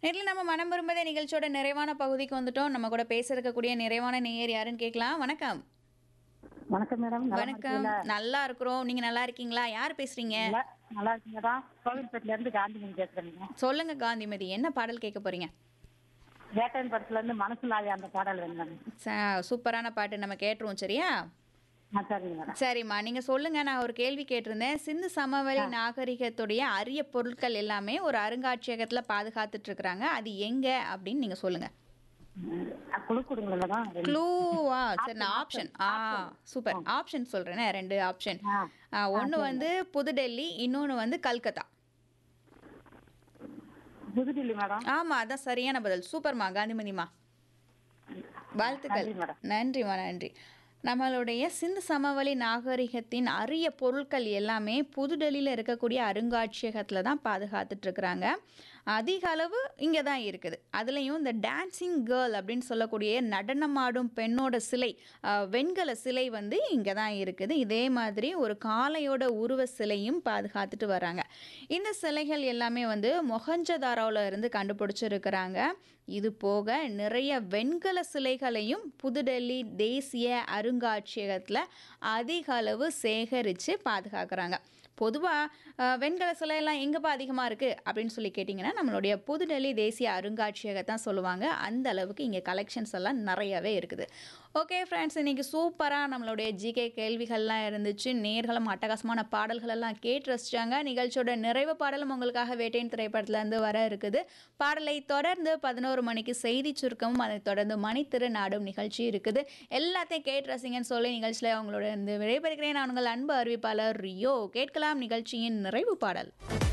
நேரில் நம்ம மனம் விரும்பதே நிகழ்ச்சியோட நிறைவான பகுதிக்கு வந்துட்டோம் நம்ம கூட பேச இருக்கக்கூடிய நிறைவான நேயர் யாருன்னு கேட்கலாம் வணக்கம் வணக்கம் மேடம் நல்லா வணக்கம் நல்லா இருக்கிறோம் நீங்க நல்லா இருக்கீங்களா யார் பேசுறீங்க இருக்கீங்களா? நல்லா இருக்கீங்க மேடம் கோவில்பேட்டில இருந்து காந்திமணி பேசுறேங்க சொல்லுங்க காந்திமதி என்ன பாடல் கேட்க போறீங்க வேட்டையன் படத்துல இருந்து மனசுலாய அந்த பாடல் வேணும் ச- சூப்பரான பாட்டு நம்ம கேட்டுருவோம் சரியா ஆ சரிங்க மேடம் சரிம்மா நீங்க சொல்லுங்க நான் ஒரு கேள்வி கேட்டிருந்தேன் சிந்து சமவெளி நாகரிகத்துடைய அரிய பொருட்கள் எல்லாமே ஒரு அருங்காட்சியகத்துல பாதுகாத்துட்டு இருக்கிறாங்க அது எங்க அப்படின்னு நீங்க சொல்லுங்க குழு கொடுங்களா மேடம் ரெண்டு- க்ளூவா சரி நான் ஆப்ஷன் ஆ சூப்பர் ஆப்ஷன் சொல்றேனே ரெண்டு ஆப்ஷன் ஆ ஒன்று வந்து புதுடெல்லி இன்னொன்று வந்து கல்கத்தா புதுடில்லி மேடம் ஆமா அதான் சரியான பதில் சூப்பர்மா காந்திமதிமா வாழ்த்துக்கள் நன்றி மேடம் நன்றிம்மா நன்றி நம்மளுடைய சிந்து சமவெளி நாகரிகத்தின் அரிய பொருட்கள் எல்லாமே புதுடெல்லியில் இருக்கக்கூடிய அருங்காட்சியகத்தில் தான் பாதுகாத்துட்டு இருக்கிறாங்க அதிக அளவு இங்கே தான் இருக்குது அதுலேயும் இந்த டான்சிங் கேர்ள் அப்படின்னு சொல்லக்கூடிய நடனமாடும் பெண்ணோட சிலை அஹ், வெண்கல சிலை வந்து இங்கே தான் இருக்குது இதே மாதிரி ஒரு காளையோட உருவ சிலையும் பாதுகாத்துட்டு வராங்க இந்த சிலைகள் எல்லாமே வந்து மொஹஞ்சதாரோவில் இருந்து கண்டுபிடிச்சிருக்கிறாங்க இது போக நிறைய வெண்கல சிலைகளையும் புதுடெல்லி தேசிய அருங்காட்சியகத்தில் அதிக அளவு சேகரித்து பாதுகாக்கிறாங்க பொதுவாக வெண்கல சிலையெல்லாம் எங்கேப்பா அதிகமாக இருக்குது அப்படின்னு சொல்லி கேட்டிங்கன்னா நம்மளுடைய புதுடெல்லி தேசிய அருங்காட்சியகத்தான் சொல்லுவாங்க அந்த அளவுக்கு இங்கே கலெக்ஷன்ஸ் எல்லாம் நிறையவே இருக்குது ஓகே ஃப்ரெண்ட்ஸ் இன்றைக்கி சூப்பராக நம்மளுடைய ஜிகே கேள்விகள்லாம் இருந்துச்சு நேர்களும் அட்டகாசமான பாடல்கள் எல்லாம் கேட்டு ரசிச்சாங்க நிகழ்ச்சியோட நிறைவு பாடலும் உங்களுக்காக வேட்டையின் திரைப்படத்துலேருந்து வர இருக்குது பாடலை தொடர்ந்து பதினோரு மணிக்கு செய்தி சுருக்கமும் அதை தொடர்ந்து மணித்திரு நாடும் நிகழ்ச்சி இருக்குது எல்லாத்தையும் கேட்டு ரசிங்கன்னு சொல்லி நிகழ்ச்சியில் அவங்களோட இருந்து விடைபெறுகிறேன் நான் உங்கள் அன்பு அறிவிப்பாளர் ரியோ கேட்கலாம் நிகழ்ச்சியின் நிறைவு பாடல்